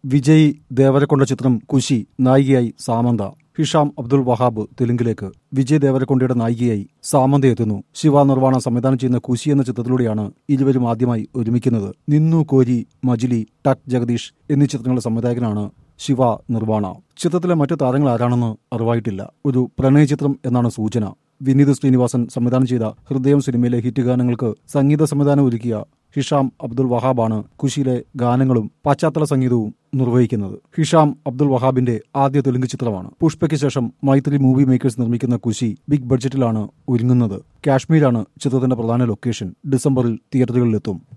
വിജയ് ദേവരക്കൊണ്ട ചിത്രം കുശി നായികയായി സാമന്ത ഹിഷാം അബ്ദുൾ വഹാബ് തെലുങ്കിലേക്ക് വിജയ് ദേവരക്കൊണ്ടയുടെ നായികയായി സാമന്ത എത്തുന്നു ശിവ നിർവാണ സംവിധാനം ചെയ്യുന്ന കുശി എന്ന ചിത്രത്തിലൂടെയാണ് ഇരുവരും ആദ്യമായി ഒരുമിക്കുന്നത് നിന്നു കോരി മജിലി ടക് ജഗദീഷ് എന്നീ ചിത്രങ്ങളുടെ സംവിധായകനാണ് ശിവ നിർവാണ ചിത്രത്തിലെ മറ്റു താരങ്ങൾ ആരാണെന്ന് അറിവായിട്ടില്ല ഒരു പ്രണയ ചിത്രം എന്നാണ് സൂചന വിനീത് ശ്രീനിവാസൻ സംവിധാനം ചെയ്ത ഹൃദയം സിനിമയിലെ ഹിറ്റ് ഗാനങ്ങൾക്ക് സംഗീത സംവിധാനം ഒരുക്കിയ ഹിഷാം അബ്ദുൾ വഹാബാണ് കുശിയിലെ ഗാനങ്ങളും പശ്ചാത്തല സംഗീതവും നിർവഹിക്കുന്നത് ഹിഷാം അബ്ദുൾ വഹാബിന്റെ ആദ്യ തെലുങ്ക് ചിത്രമാണ് പുഷ്പയ്ക്ക് ശേഷം മൈത്രി മൂവി മേക്കേഴ്സ് നിർമ്മിക്കുന്ന കുശി ബിഗ് ബഡ്ജറ്റിലാണ് ഒരുങ്ങുന്നത് കാശ്മീരാണ് ചിത്രത്തിന്റെ പ്രധാന ലൊക്കേഷൻ ഡിസംബറിൽ തിയേറ്ററുകളിലെത്തും